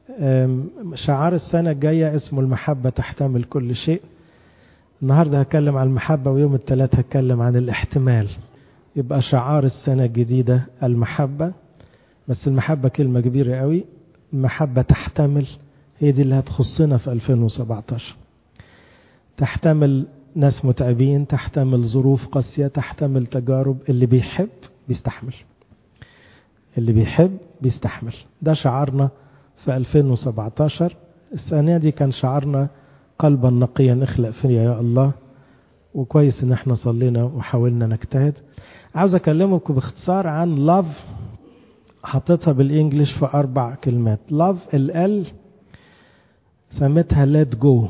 شعار السنة الجاية اسمه المحبة تحتمل كل شيء النهاردة هتكلم عن المحبة ويوم الثلاث هتكلم عن الاحتمال يبقى شعار السنة الجديدة المحبة بس المحبة كلمة كبيرة قوي المحبة تحتمل هي دي اللي هتخصنا في 2017 تحتمل ناس متعبين تحتمل ظروف قاسية تحتمل تجارب اللي بيحب بيستحمل اللي بيحب بيستحمل ده شعارنا في 2017 السنة دي كان شعارنا قلبا نقيا اخلق فيا يا الله وكويس ان احنا صلينا وحاولنا نجتهد عاوز اكلمكم باختصار عن love حطيتها بالانجلش في اربع كلمات love ال سميتها let go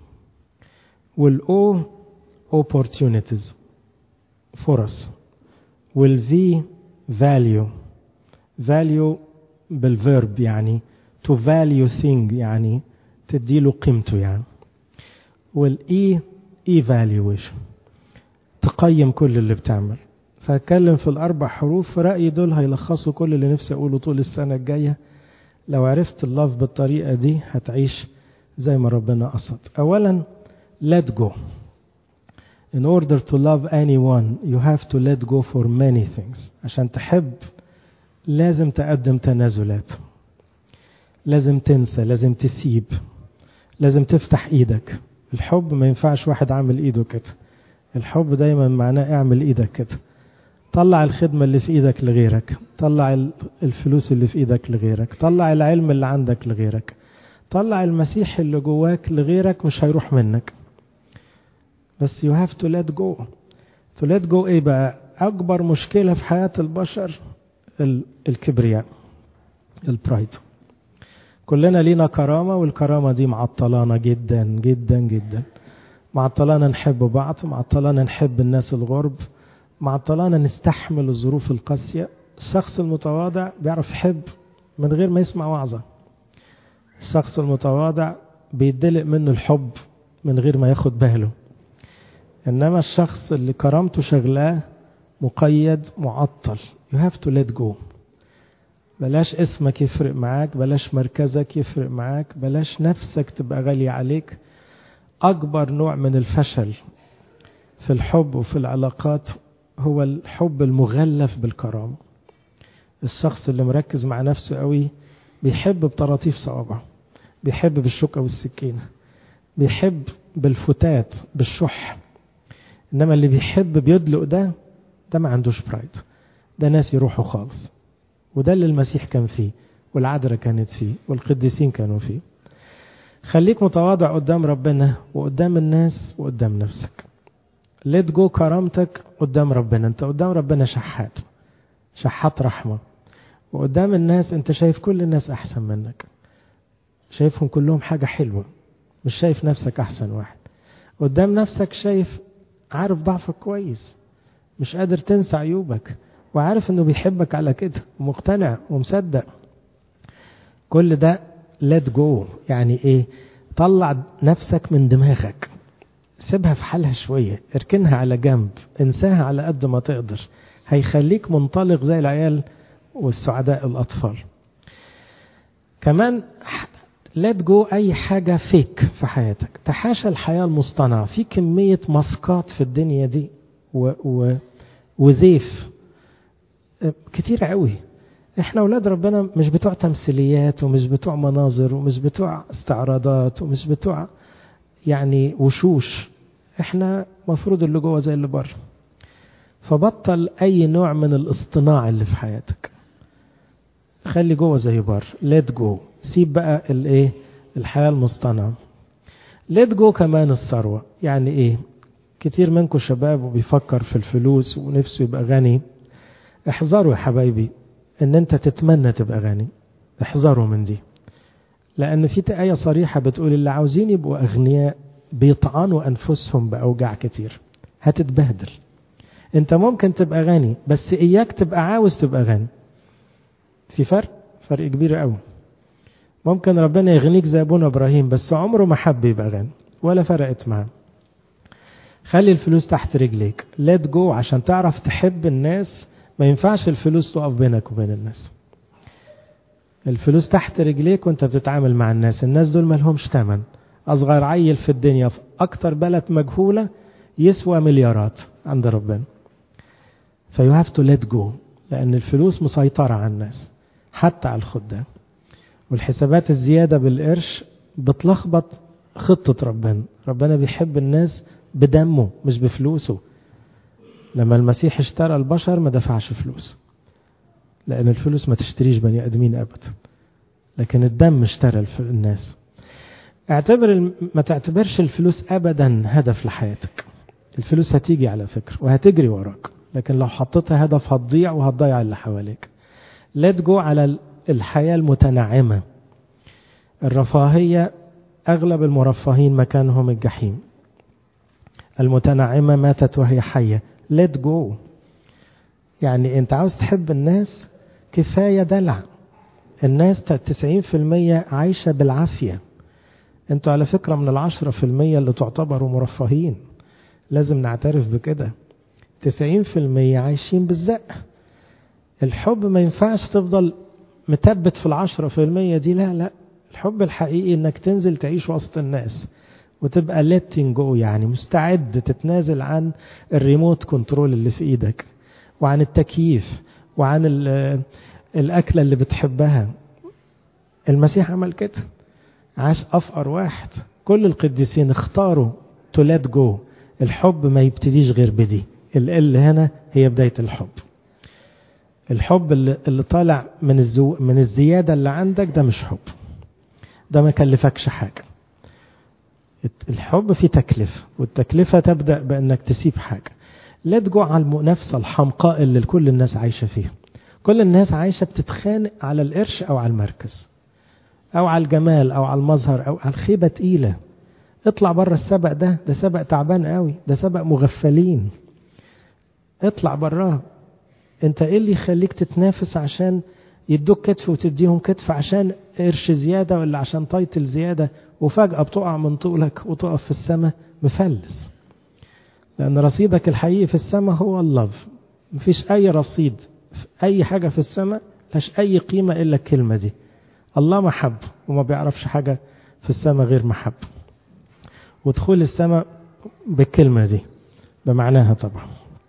والاو opportunities فرص والفي value value بالفيرب يعني to value thing يعني تديله قيمته يعني والاي evaluation تقيم كل اللي بتعمل فهتكلم في الاربع حروف في رايي دول هيلخصوا كل اللي نفسي اقوله طول السنه الجايه لو عرفت اللف بالطريقه دي هتعيش زي ما ربنا قصد اولا let go in order to love anyone you have to let go for many things عشان تحب لازم تقدم تنازلات لازم تنسى لازم تسيب لازم تفتح ايدك الحب ما ينفعش واحد عامل ايده كده الحب دايما معناه اعمل ايدك كده طلع الخدمة اللي في ايدك لغيرك طلع الفلوس اللي في ايدك لغيرك طلع العلم اللي عندك لغيرك طلع المسيح اللي جواك لغيرك مش هيروح منك بس you have to let go to let go ايه بقى اكبر مشكلة في حياة البشر الكبرياء البرايد كلنا لينا كرامة والكرامة دي معطلانا جدا جدا جدا معطلانا نحب بعض معطلانا نحب الناس الغرب معطلانا نستحمل الظروف القاسية الشخص المتواضع بيعرف يحب من غير ما يسمع وعظة الشخص المتواضع بيدلق منه الحب من غير ما ياخد باله إنما الشخص اللي كرامته شغلاه مقيد معطل you have to let go بلاش اسمك يفرق معاك بلاش مركزك يفرق معاك بلاش نفسك تبقى غالية عليك أكبر نوع من الفشل في الحب وفي العلاقات هو الحب المغلف بالكرامة الشخص اللي مركز مع نفسه قوي بيحب بطراطيف صوابعه بيحب بالشوكة والسكينة بيحب بالفتات بالشح إنما اللي بيحب بيدلق ده ده ما عندوش برايد ده ناس يروحوا خالص وده اللي المسيح كان فيه والعذراء كانت فيه والقديسين كانوا فيه خليك متواضع قدام ربنا وقدام الناس وقدام نفسك ليت جو كرامتك قدام ربنا انت قدام ربنا شحات شحات رحمة وقدام الناس انت شايف كل الناس احسن منك شايفهم كلهم حاجة حلوة مش شايف نفسك احسن واحد قدام نفسك شايف عارف ضعفك كويس مش قادر تنسى عيوبك وعارف انه بيحبك على كده ومقتنع ومصدق كل ده let go يعني ايه طلع نفسك من دماغك سيبها في حالها شوية اركنها على جنب انساها على قد ما تقدر هيخليك منطلق زي العيال والسعداء الأطفال كمان let go أي حاجة فيك في حياتك تحاشى الحياة المصطنعة في كمية مسقات في الدنيا دي و... و... وزيف كتير قوي احنا اولاد ربنا مش بتوع تمثيليات ومش بتوع مناظر ومش بتوع استعراضات ومش بتوع يعني وشوش احنا مفروض اللي جوه زي اللي بره فبطل اي نوع من الاصطناع اللي في حياتك خلي جوه زي بره ليت جو سيب بقى الايه الحياه المصطنعه ليت جو كمان الثروه يعني ايه كتير منكم شباب وبيفكر في الفلوس ونفسه يبقى غني احذروا يا حبايبي ان انت تتمنى تبقى غني احذروا من دي لان في آية صريحة بتقول اللي عاوزين يبقوا اغنياء بيطعنوا انفسهم باوجاع كتير هتتبهدل انت ممكن تبقى غني بس اياك تبقى عاوز تبقى غني في فرق فرق كبير قوي ممكن ربنا يغنيك زي ابونا ابراهيم بس عمره ما حب يبقى غني ولا فرقت معاه خلي الفلوس تحت رجليك ليت جو عشان تعرف تحب الناس ما ينفعش الفلوس تقف بينك وبين الناس الفلوس تحت رجليك وانت بتتعامل مع الناس الناس دول ما لهمش تمن اصغر عيل في الدنيا في اكتر بلد مجهولة يسوى مليارات عند ربنا فيو هاف تو ليت جو لان الفلوس مسيطرة على الناس حتى على الخدام والحسابات الزيادة بالقرش بتلخبط خطة ربنا ربنا بيحب الناس بدمه مش بفلوسه لما المسيح اشترى البشر ما دفعش فلوس لأن الفلوس ما تشتريش بني آدمين أبدا لكن الدم اشترى الناس اعتبر ما تعتبرش الفلوس أبدا هدف لحياتك الفلوس هتيجي على فكرة وهتجري وراك لكن لو حطيتها هدف هتضيع وهتضيع اللي حواليك لا تجو على الحياة المتنعمة الرفاهية أغلب المرفهين مكانهم الجحيم المتنعمة ماتت وهي حية let go يعني انت عاوز تحب الناس كفاية دلع الناس 90% عايشة بالعافية انتوا على فكرة من العشرة في المية اللي تعتبروا مرفهين لازم نعترف بكده 90% عايشين بالزق الحب ما ينفعش تفضل متبت في العشرة في المية دي لا لا الحب الحقيقي انك تنزل تعيش وسط الناس وتبقى letting go يعني مستعد تتنازل عن الريموت كنترول اللي في ايدك وعن التكييف وعن الأكلة اللي بتحبها المسيح عمل كده عاش أفقر واحد كل القديسين اختاروا to let go الحب ما يبتديش غير بدي ال هنا هي بداية الحب الحب اللي, اللي طالع من الزو من الزيادة اللي عندك ده مش حب ده ما كلفكش حاجة الحب فيه تكلفة والتكلفة تبدأ بأنك تسيب حاجة لا تجوع على المنافسة الحمقاء اللي كل الناس عايشة فيها كل الناس عايشة بتتخانق على القرش أو على المركز أو على الجمال أو على المظهر أو على الخيبة تقيلة اطلع بره السبق ده ده سبق تعبان قوي ده سبق مغفلين اطلع براه انت ايه اللي يخليك تتنافس عشان يدوك كتف وتديهم كتف عشان قرش زيادة ولا عشان تايتل زيادة وفجأة بتقع من طولك وتقف في السماء مفلس لأن رصيدك الحقيقي في السماء هو اللف مفيش أي رصيد في أي حاجة في السماء لهاش أي قيمة إلا الكلمة دي الله محب وما بيعرفش حاجة في السماء غير محب ودخول السماء بالكلمة دي بمعناها طبعا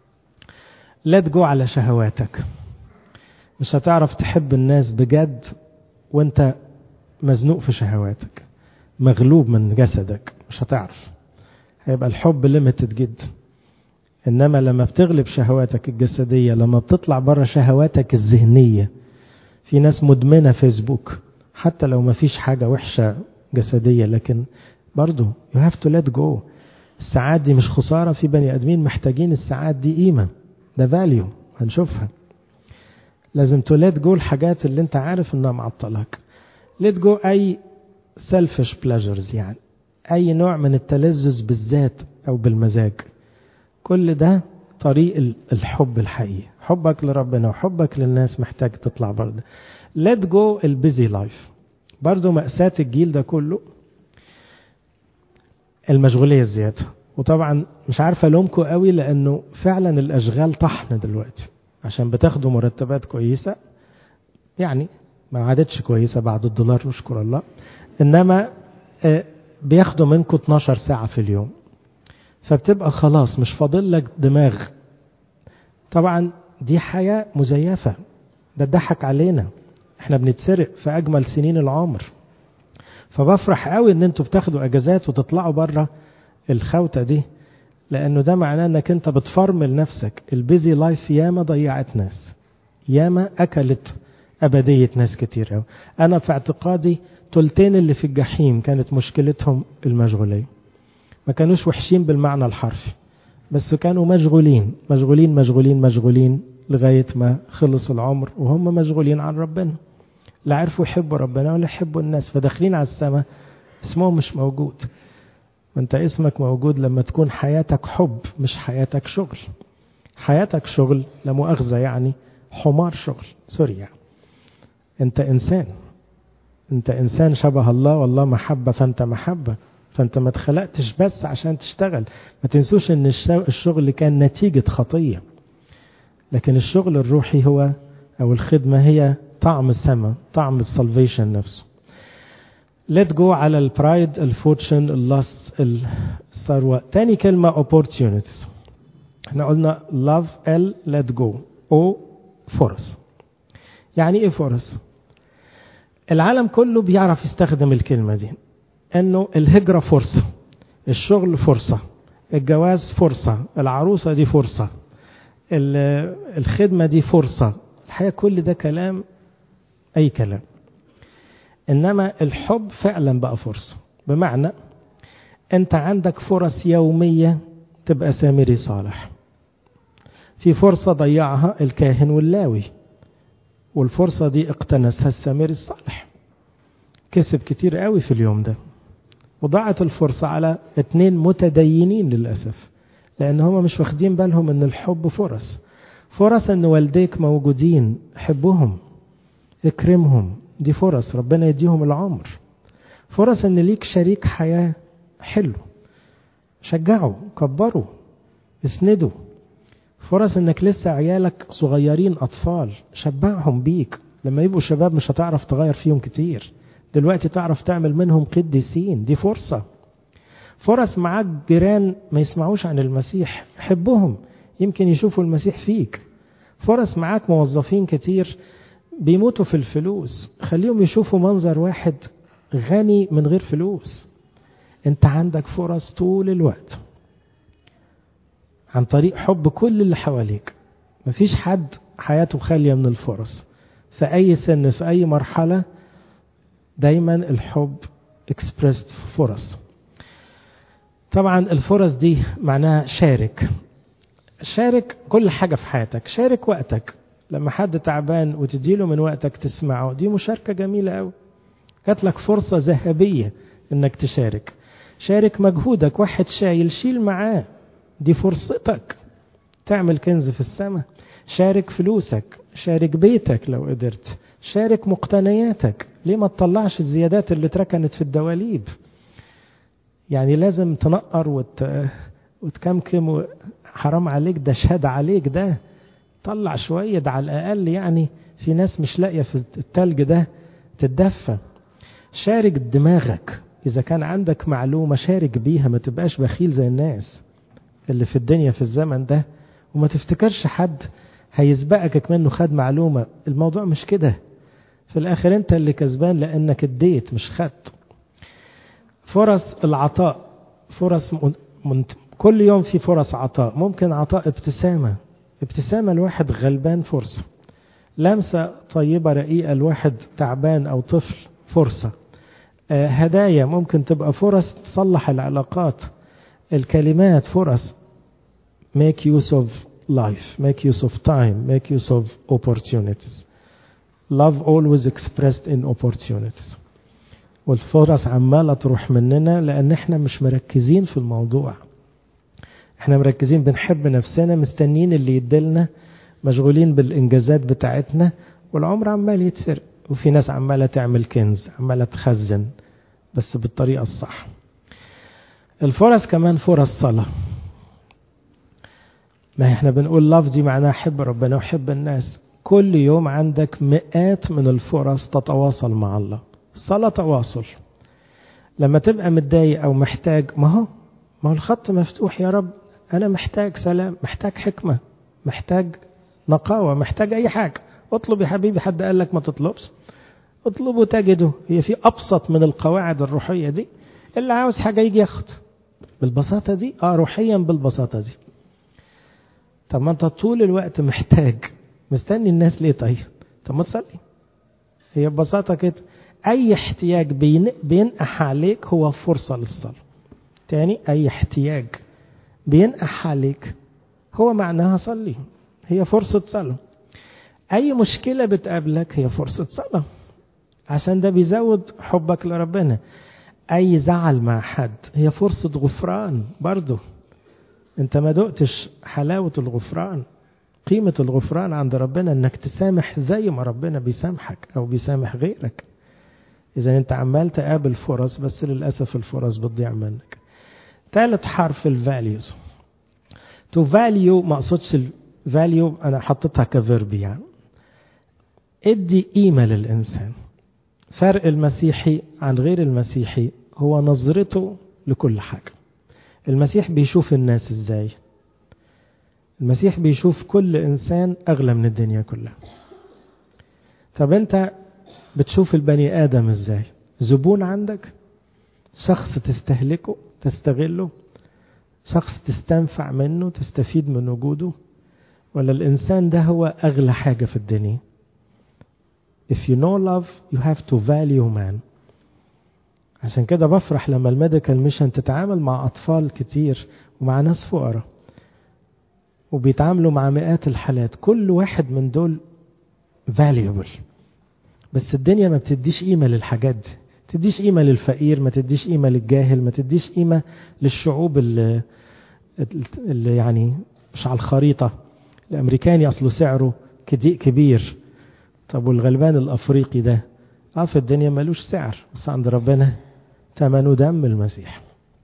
لا تجو على شهواتك مش هتعرف تحب الناس بجد وانت مزنوق في شهواتك مغلوب من جسدك مش هتعرف هيبقى الحب ليميتد جدا انما لما بتغلب شهواتك الجسدية لما بتطلع بره شهواتك الذهنية في ناس مدمنة فيسبوك حتى لو ما فيش حاجة وحشة جسدية لكن برضو you have to let go الساعات دي مش خسارة في بني ادمين محتاجين الساعات دي قيمة ده فاليو هنشوفها لازم تو let go الحاجات اللي انت عارف انها معطلك let go اي selfish pleasures يعني اي نوع من التلذذ بالذات او بالمزاج كل ده طريق الحب الحقيقي حبك لربنا وحبك للناس محتاج تطلع برضه let go البيزي لايف برضه مأساة الجيل ده كله المشغولية الزيادة وطبعا مش عارف ألومكم قوي لأنه فعلا الأشغال طحن دلوقتي عشان بتاخدوا مرتبات كويسة يعني ما عادتش كويسة بعد الدولار نشكر الله إنما بياخدوا منكم 12 ساعة في اليوم فبتبقى خلاص مش فاضل لك دماغ طبعا دي حياة مزيفة ده ضحك علينا احنا بنتسرق في أجمل سنين العمر فبفرح قوي ان انتوا بتاخدوا اجازات وتطلعوا بره الخوته دي لانه ده معناه انك انت بتفرمل نفسك البيزي لايف ياما ضيعت ناس ياما اكلت ابديه ناس كتير قوي انا في اعتقادي تلتين اللي في الجحيم كانت مشكلتهم المشغوليه ما كانوش وحشين بالمعنى الحرفي بس كانوا مشغولين مشغولين مشغولين مشغولين لغايه ما خلص العمر وهم مشغولين عن ربنا لا عرفوا يحبوا ربنا ولا يحبوا الناس فداخلين على السماء اسمهم مش موجود وانت اسمك موجود لما تكون حياتك حب مش حياتك شغل حياتك شغل لا مؤاخذة يعني حمار شغل سوري يعني انت انسان انت انسان شبه الله والله محبة فانت محبة فانت ما اتخلقتش بس عشان تشتغل ما تنسوش ان الشغل كان نتيجة خطية لكن الشغل الروحي هو او الخدمة هي طعم السماء طعم السلفيشن نفسه let go على البرايد الفورتشن اللاست الثروة تاني كلمة opportunities احنا قلنا love L let go O فرص يعني ايه فرص العالم كله بيعرف يستخدم الكلمة دي انه الهجرة فرصة الشغل فرصة الجواز فرصة العروسة دي فرصة الخدمة دي فرصة الحقيقة كل ده كلام أي كلام إنما الحب فعلا بقى فرصة بمعنى أنت عندك فرص يومية تبقى سامري صالح في فرصة ضيعها الكاهن واللاوي والفرصة دي اقتنسها السامري الصالح كسب كتير قوي في اليوم ده وضاعت الفرصة على اتنين متدينين للأسف لأن هما مش واخدين بالهم أن الحب فرص فرص أن والديك موجودين حبهم اكرمهم دي فرص ربنا يديهم العمر فرص أن ليك شريك حياة حلو شجعوا كبروا اسندوا فرص انك لسه عيالك صغيرين اطفال شبعهم بيك لما يبقوا شباب مش هتعرف تغير فيهم كتير دلوقتي تعرف تعمل منهم قديسين دي فرصة فرص معاك جيران ما يسمعوش عن المسيح حبهم يمكن يشوفوا المسيح فيك فرص معاك موظفين كتير بيموتوا في الفلوس خليهم يشوفوا منظر واحد غني من غير فلوس انت عندك فرص طول الوقت عن طريق حب كل اللي حواليك مفيش حد حياته خالية من الفرص في أي سن في أي مرحلة دايما الحب اكسبرست في فرص طبعا الفرص دي معناها شارك شارك كل حاجة في حياتك شارك وقتك لما حد تعبان وتديله من وقتك تسمعه دي مشاركة جميلة قوي جات لك فرصة ذهبية انك تشارك شارك مجهودك واحد شايل شيل معاه دي فرصتك تعمل كنز في السماء شارك فلوسك شارك بيتك لو قدرت شارك مقتنياتك ليه ما تطلعش الزيادات اللي اتركنت في الدواليب يعني لازم تنقر وت... وتكمكم حرام عليك ده شهاد عليك ده طلع شوية ده على الأقل يعني في ناس مش لاقية في التلج ده تتدفى شارك دماغك إذا كان عندك معلومة شارك بيها ما تبقاش بخيل زي الناس اللي في الدنيا في الزمن ده وما تفتكرش حد هيسبقك كمان خد معلومة الموضوع مش كده في الآخر أنت اللي كسبان لأنك اديت مش خدت فرص العطاء فرص من كل يوم في فرص عطاء ممكن عطاء ابتسامة ابتسامة لواحد غلبان فرصة لمسة طيبة رقيقة لواحد تعبان أو طفل فرصة آه هدايا ممكن تبقى فرص تصلح العلاقات الكلمات فرص make use of life make use of time make use of opportunities love always expressed in opportunities والفرص عمالة تروح مننا لأن احنا مش مركزين في الموضوع احنا مركزين بنحب نفسنا مستنيين اللي يدلنا مشغولين بالإنجازات بتاعتنا والعمر عمال يتسرق وفي ناس عمالة تعمل كنز عمالة تخزن بس بالطريقة الصح الفرص كمان فرص صلاة ما احنا بنقول لاف دي معناها حب ربنا وحب الناس كل يوم عندك مئات من الفرص تتواصل مع الله صلاة تواصل لما تبقى متضايق او محتاج ما هو ما هو الخط مفتوح يا رب انا محتاج سلام محتاج حكمة محتاج نقاوة محتاج اي حاجة اطلب يا حبيبي حد قال لك ما تطلبش اطلبوا تجده هي في ابسط من القواعد الروحية دي اللي عاوز حاجة يجي ياخد بالبساطة دي اه روحيا بالبساطة دي طب ما انت طول الوقت محتاج مستني الناس ليه طيب طب ما تصلي هي ببساطة كده اي احتياج بينقح عليك هو فرصة للصلاة تاني اي احتياج بينقح عليك هو معناها صلي هي فرصة صلاة اي مشكلة بتقابلك هي فرصة صلاة عشان ده بيزود حبك لربنا اي زعل مع حد هي فرصة غفران برضه انت ما دقتش حلاوة الغفران قيمة الغفران عند ربنا انك تسامح زي ما ربنا بيسامحك او بيسامح غيرك اذا انت عمال تقابل فرص بس للأسف الفرص بتضيع منك ثالث حرف الفاليوز تو فاليو ما اقصدش الفاليو انا حطيتها كفيرب يعني ادي قيمة للإنسان فرق المسيحي عن غير المسيحي هو نظرته لكل حاجة المسيح بيشوف الناس ازاي المسيح بيشوف كل إنسان أغلى من الدنيا كلها طب أنت بتشوف البني آدم ازاي زبون عندك شخص تستهلكه تستغله شخص تستنفع منه تستفيد من وجوده ولا الإنسان ده هو أغلى حاجة في الدنيا If you know love you have to value man عشان كده بفرح لما الميديكال ميشن تتعامل مع أطفال كتير ومع ناس فقراء وبيتعاملوا مع مئات الحالات كل واحد من دول valuable بس الدنيا ما بتديش قيمة للحاجات دي تديش قيمة للفقير ما تديش قيمة للجاهل ما تديش قيمة للشعوب اللي, اللي يعني مش على الخريطة الأمريكاني أصله سعره كبير طب والغلبان الأفريقي ده اه في الدنيا ملوش سعر بس عند ربنا ثمنه دم المسيح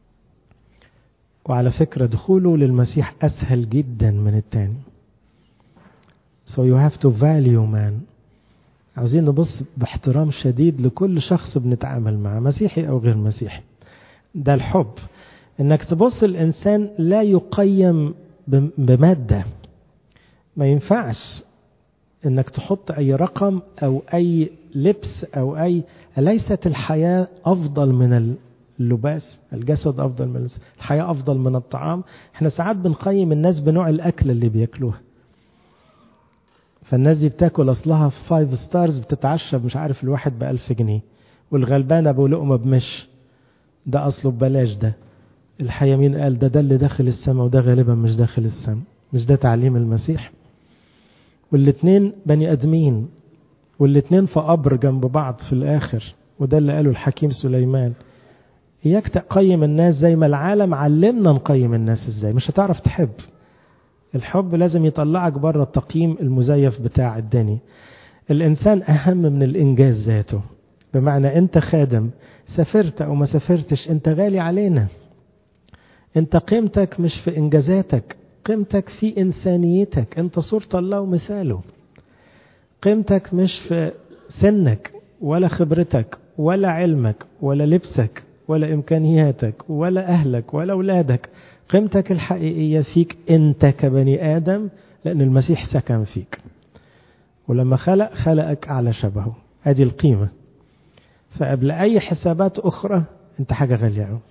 وعلى فكرة دخوله للمسيح أسهل جدا من التاني so you have to value man عاوزين نبص باحترام شديد لكل شخص بنتعامل معه مسيحي أو غير مسيحي ده الحب انك تبص الإنسان لا يقيم بمادة ما ينفعش انك تحط اي رقم او اي لبس او اي ليست الحياة افضل من اللباس الجسد افضل من اللبس. الحياة افضل من الطعام احنا ساعات بنقيم الناس بنوع الاكل اللي بياكلوها فالناس دي بتاكل اصلها في فايف ستارز بتتعشى مش عارف الواحد بألف جنيه والغلبانة ابو لقمة بمش ده اصله ببلاش ده الحقيقة مين قال ده ده اللي داخل السماء وده غالبا مش داخل السماء مش ده تعليم المسيح والاتنين بني ادمين والاتنين في قبر جنب بعض في الاخر وده اللي قاله الحكيم سليمان اياك تقيم الناس زي ما العالم علمنا نقيم الناس ازاي مش هتعرف تحب الحب لازم يطلعك بره التقييم المزيف بتاع الدنيا الانسان اهم من الانجاز ذاته بمعنى انت خادم سافرت او ما سافرتش انت غالي علينا انت قيمتك مش في انجازاتك قيمتك في إنسانيتك أنت صورة الله ومثاله قيمتك مش في سنك ولا خبرتك ولا علمك ولا لبسك ولا إمكانياتك ولا أهلك ولا أولادك قيمتك الحقيقية فيك أنت كبني آدم لأن المسيح سكن فيك ولما خلق خلقك على شبهه هذه القيمة فقبل أي حسابات أخرى أنت حاجة غالية قوي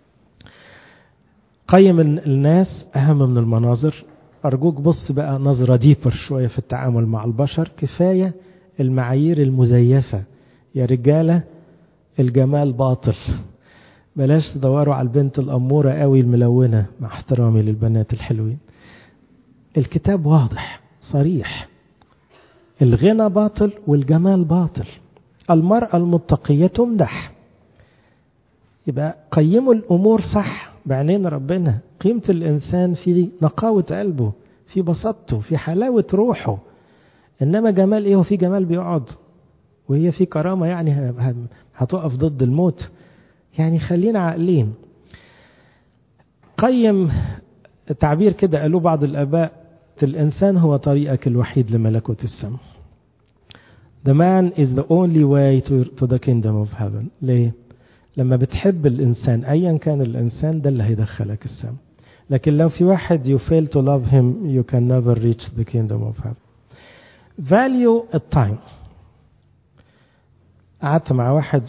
قيم الناس أهم من المناظر أرجوك بص بقى نظرة ديبر شوية في التعامل مع البشر كفاية المعايير المزيفة يا رجالة الجمال باطل بلاش تدوروا على البنت الأمورة قوي الملونة مع احترامي للبنات الحلوين الكتاب واضح صريح الغنى باطل والجمال باطل المرأة المتقية تمدح يبقى قيموا الأمور صح بعينين ربنا قيمة الإنسان في نقاوة قلبه في بساطته في حلاوة روحه إنما جمال إيه وفي جمال بيقعد وهي في كرامة يعني هتقف ضد الموت يعني خلينا عاقلين قيم التعبير كده قالوه بعض الآباء الإنسان هو طريقك الوحيد لملكوت السماء The man is the only way to, to the kingdom of heaven ليه؟ لما بتحب الإنسان أيا كان الإنسان ده اللي هيدخلك السماء لكن لو في واحد you fail to love him you can never reach the kingdom of heaven value التايم قعدت مع واحد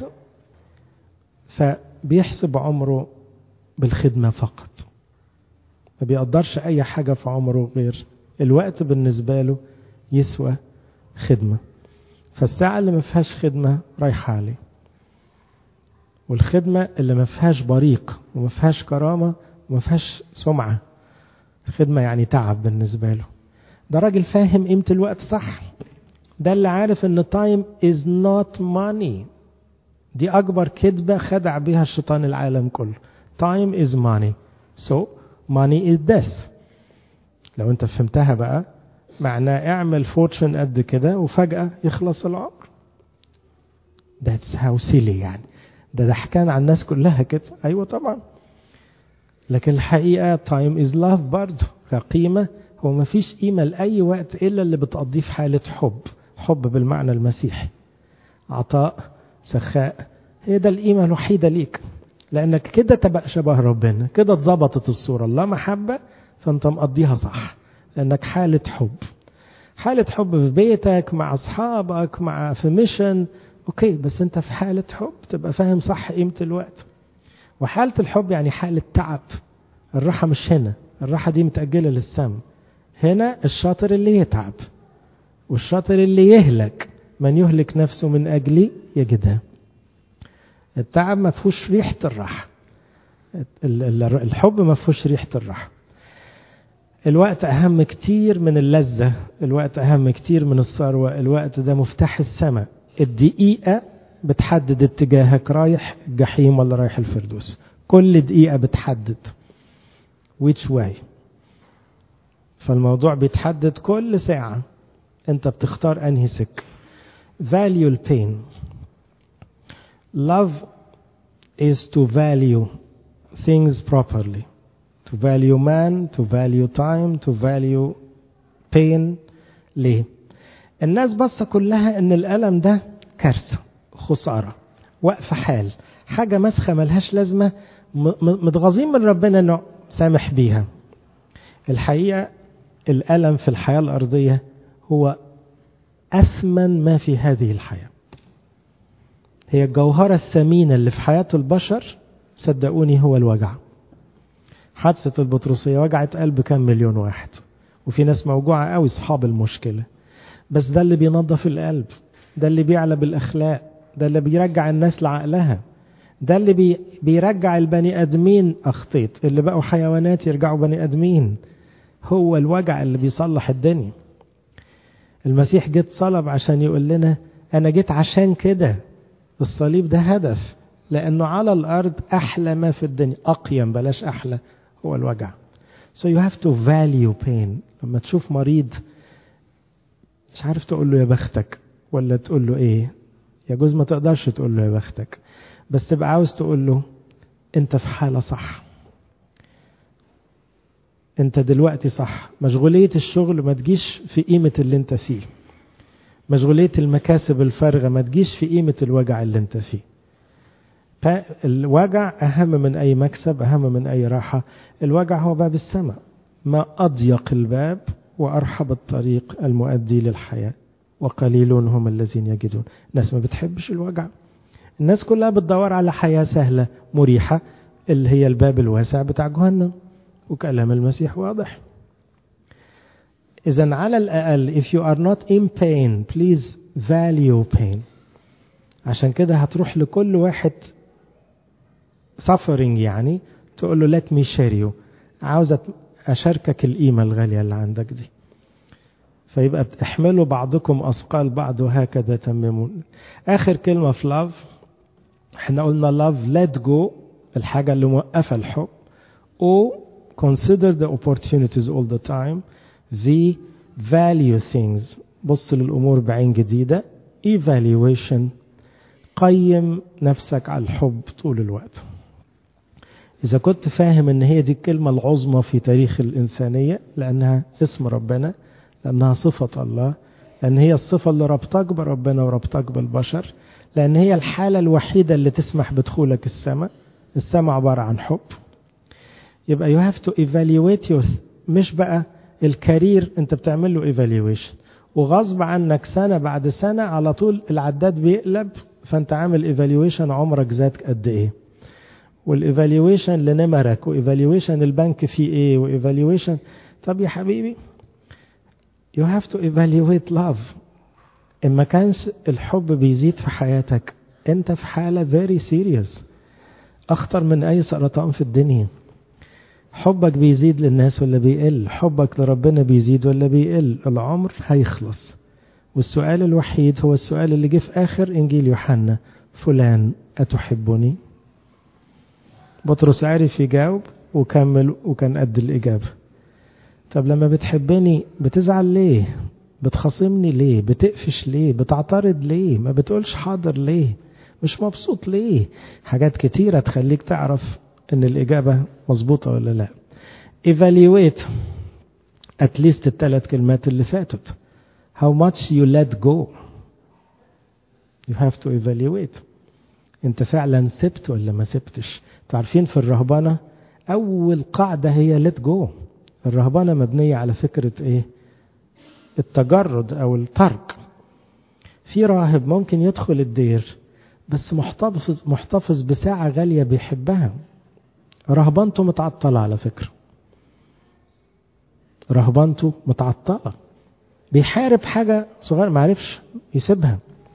فبيحسب عمره بالخدمة فقط ما بيقدرش أي حاجة في عمره غير الوقت بالنسبة له يسوى خدمة فالساعة اللي ما فيهاش خدمة رايحة عليه والخدمة اللي ما فيهاش بريق وما فيهاش كرامة وما فيهاش سمعة خدمة يعني تعب بالنسبة له ده راجل فاهم قيمة الوقت صح ده اللي عارف ان time is not money دي أكبر كذبة خدع بها الشيطان العالم كله time is money so money is death لو انت فهمتها بقى معناه اعمل فورتشن قد كده وفجأة يخلص العمر that's how silly يعني ده ده حكان عن الناس كلها كده ايوه طبعا لكن الحقيقه تايم از لاف برضه كقيمه هو ما فيش قيمه لاي وقت الا اللي بتقضيه في حاله حب حب بالمعنى المسيحي عطاء سخاء هي ده القيمة الوحيدة ليك لأنك كده تبقى شبه ربنا كده اتظبطت الصورة الله محبة فأنت مقضيها صح لأنك حالة حب حالة حب في بيتك مع أصحابك مع في ميشن أوكي بس أنت في حالة حب تبقى فاهم صح قيمة الوقت وحالة الحب يعني حالة تعب الراحة مش هنا الراحة دي متأجلة للسم هنا الشاطر اللي يتعب والشاطر اللي يهلك من يهلك نفسه من أجلي يجدها التعب ما فيهوش ريحة الراحة الحب ما فيهوش ريحة الراحة الوقت أهم كتير من اللذة الوقت أهم كتير من الثروة الوقت ده مفتاح السماء الدقيقة بتحدد اتجاهك رايح الجحيم ولا رايح الفردوس كل دقيقة بتحدد which way فالموضوع بيتحدد كل ساعة انت بتختار انهي سك value pain love is to value things properly to value man to value time to value pain ليه الناس بصة كلها ان الألم ده كارثة خسارة وقف حال حاجة مسخة ملهاش لازمة متغاظين من ربنا انه سامح بيها الحقيقة الألم في الحياة الأرضية هو أثمن ما في هذه الحياة هي الجوهرة الثمينة اللي في حياة البشر صدقوني هو الوجع حادثة البطرسية وجعت قلب كام مليون واحد وفي ناس موجوعة قوي صحاب المشكلة بس ده اللي بينظف القلب ده اللي بيعلى بالأخلاق ده اللي بيرجع الناس لعقلها ده اللي بي بيرجع البني ادمين اخطيت اللي بقوا حيوانات يرجعوا بني ادمين هو الوجع اللي بيصلح الدنيا المسيح جيت صلب عشان يقول لنا انا جيت عشان كده الصليب ده هدف لانه على الارض احلى ما في الدنيا اقيم بلاش احلى هو الوجع so you have to value pain لما تشوف مريض مش عارف تقول له يا بختك ولا تقول له ايه يجوز ما تقدرش تقول له يا بختك بس تبقى عاوز تقول له انت في حالة صح انت دلوقتي صح مشغولية الشغل ما تجيش في قيمة اللي انت فيه مشغولية المكاسب الفارغة ما تجيش في قيمة الوجع اللي انت فيه الوجع أهم من أي مكسب أهم من أي راحة الوجع هو باب السماء ما أضيق الباب وأرحب الطريق المؤدي للحياة وقليلون هم الذين يجدون ناس ما بتحبش الوجع الناس كلها بتدور على حياة سهلة مريحة اللي هي الباب الواسع بتاع جهنم وكلام المسيح واضح إذا على الأقل if you are not in pain please value pain عشان كده هتروح لكل واحد suffering يعني تقول له let me share you عاوز أشاركك القيمة الغالية اللي عندك دي فيبقى بتحملوا بعضكم أثقال بعض وهكذا تممون آخر كلمة في love احنا قلنا love let go الحاجة اللي موقفة الحب او consider the opportunities all the time the value things بص للأمور بعين جديدة evaluation قيم نفسك على الحب طول الوقت إذا كنت فاهم إن هي دي الكلمة العظمى في تاريخ الإنسانية لأنها اسم ربنا لأنها صفة الله لأن هي الصفة اللي ربطك بربنا وربطك بالبشر لأن هي الحالة الوحيدة اللي تسمح بدخولك السماء السماء عبارة عن حب يبقى you have to evaluate your مش بقى الكارير انت بتعمل له evaluation وغصب عنك سنة بعد سنة على طول العداد بيقلب فانت عامل evaluation عمرك زاد قد ايه والايفالويشن لنمرك وايفالويشن البنك فيه ايه وايفالويشن طب يا حبيبي you have to evaluate love إن ما كانش الحب بيزيد في حياتك أنت في حالة very serious أخطر من أي سرطان في الدنيا حبك بيزيد للناس ولا بيقل حبك لربنا بيزيد ولا بيقل العمر هيخلص والسؤال الوحيد هو السؤال اللي جه في آخر إنجيل يوحنا فلان أتحبني بطرس عرف يجاوب وكمل وكان قد الإجابة طب لما بتحبني بتزعل ليه بتخاصمني ليه بتقفش ليه بتعترض ليه ما بتقولش حاضر ليه مش مبسوط ليه حاجات كتيرة تخليك تعرف ان الإجابة مظبوطة ولا لا evaluate at least الثلاث كلمات اللي فاتت how much you let go you have to evaluate انت فعلا سبت ولا ما سبتش تعرفين في الرهبنة اول قاعدة هي let go الرهبنة مبنية على فكرة ايه التجرد او الترك في راهب ممكن يدخل الدير بس محتفظ محتفظ بساعة غالية بيحبها رهبنته متعطلة على فكرة رهبنته متعطلة بيحارب حاجة صغيرة معرفش يسيبها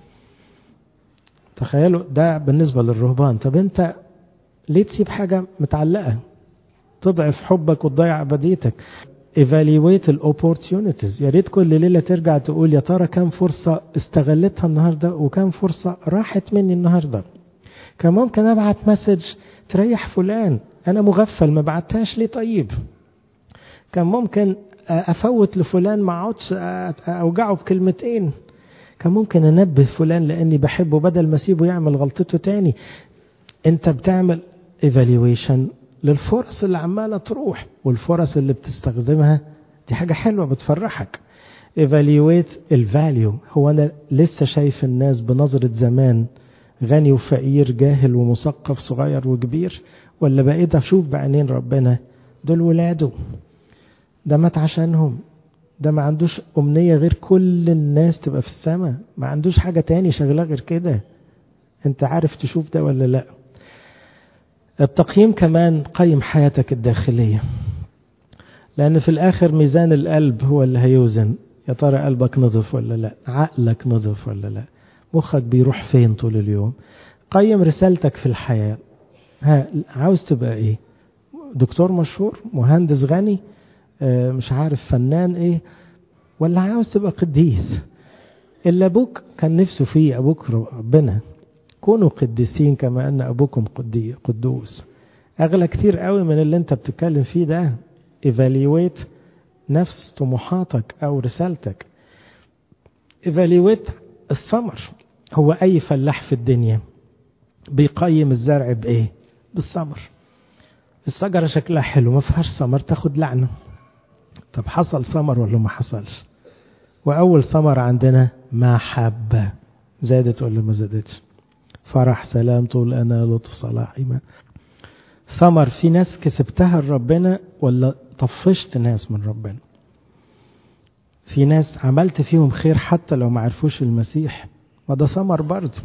تخيلوا ده بالنسبة للرهبان طب انت ليه تسيب حاجة متعلقة تضعف حبك وتضيع أبديتك evaluate الاوبورتيونيتيز يا ريت كل ليله ترجع تقول يا ترى كم فرصه استغلتها النهارده وكم فرصه راحت مني النهارده كان ممكن ابعت مسج تريح فلان انا مغفل ما بعتهاش ليه طيب كان ممكن افوت لفلان ما اقعدش اوجعه بكلمتين كان ممكن انبه فلان لاني بحبه بدل ما اسيبه يعمل غلطته تاني انت بتعمل evaluation للفرص اللي عمالة تروح والفرص اللي بتستخدمها دي حاجة حلوة بتفرحك evaluate الفاليو هو أنا لسه شايف الناس بنظرة زمان غني وفقير جاهل ومثقف صغير وكبير ولا بقيت أشوف بعينين ربنا دول ولاده ده مات عشانهم ده ما عندوش أمنية غير كل الناس تبقى في السماء ما عندوش حاجة تاني شغلة غير كده انت عارف تشوف ده ولا لأ التقييم كمان قيم حياتك الداخلية لأن في الآخر ميزان القلب هو اللي هيوزن يا ترى قلبك نظف ولا لا عقلك نظف ولا لا مخك بيروح فين طول اليوم قيم رسالتك في الحياة ها عاوز تبقى ايه دكتور مشهور مهندس غني اه مش عارف فنان ايه ولا عاوز تبقى قديس اللي ابوك كان نفسه فيه ابوك ربنا كونوا قديسين كما ان ابوكم قدوس اغلى كتير قوي من اللي انت بتتكلم فيه ده ايفاليويت نفس طموحاتك او رسالتك ايفاليويت الثمر هو اي فلاح في الدنيا بيقيم الزرع بايه بالثمر الشجره شكلها حلو ما فيهاش ثمر تاخد لعنه طب حصل ثمر ولا ما حصلش واول ثمر عندنا محبه زادت ولا ما زادتش فرح سلام طول أنا لطف صلاح إيمان ثمر في ناس كسبتها لربنا ولا طفشت ناس من ربنا في ناس عملت فيهم خير حتى لو ما عرفوش المسيح ما ده ثمر برضه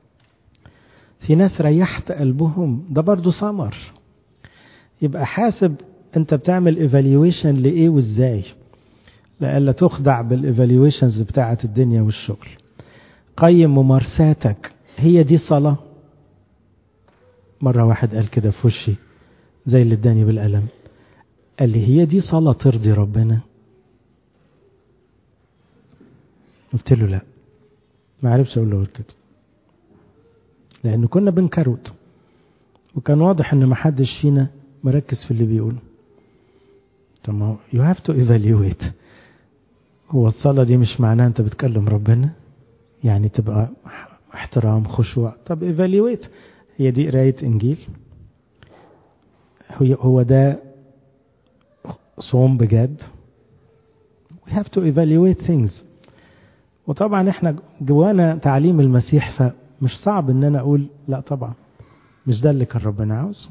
في ناس ريحت قلبهم ده برضه ثمر يبقى حاسب انت بتعمل ايفالويشن لايه وازاي لألا تخدع بالايفالويشنز بتاعه الدنيا والشغل قيم ممارساتك هي دي صلاة مرة واحد قال كده في وشي زي اللي اداني بالقلم قال لي هي دي صلاة ترضي ربنا قلت له لا ما عرفتش اقول له كده لان كنا بنكروت وكان واضح ان ما حدش فينا مركز في اللي بيقوله طب ما يو هاف تو ايفالويت هو الصلاة دي مش معناها انت بتكلم ربنا يعني تبقى احترام خشوع طب ايفالويت هي دي قراية انجيل هو هو ده صوم بجد we have to evaluate things وطبعا احنا جوانا تعليم المسيح فمش صعب ان انا اقول لا طبعا مش ده اللي كان ربنا عاوزه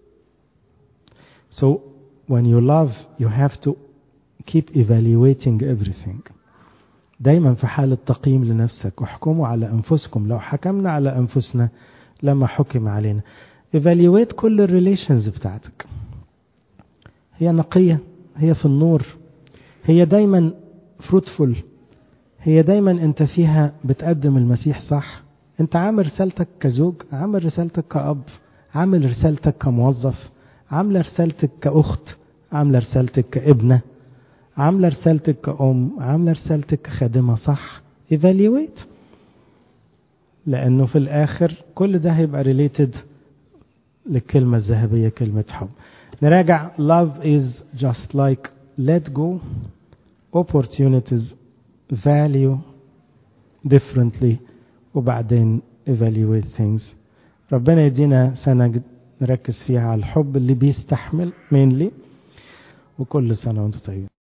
so when you love you have to keep evaluating everything دايما في حالة تقييم لنفسك احكموا على أنفسكم لو حكمنا على أنفسنا لما حكم علينا evaluate كل الريليشنز بتاعتك هي نقية هي في النور هي دايما fruitful هي دايما انت فيها بتقدم المسيح صح انت عامل رسالتك كزوج عامل رسالتك كأب عامل رسالتك كموظف عاملة رسالتك كأخت عاملة رسالتك كابنة عاملة رسالتك كأم عاملة رسالتك كخادمة صح evaluate لأنه في الآخر كل ده هيبقى related للكلمة الذهبية كلمة حب نراجع love is just like let go opportunities value differently وبعدين evaluate things ربنا يدينا سنة نركز فيها على الحب اللي بيستحمل mainly وكل سنة وانتم طيبين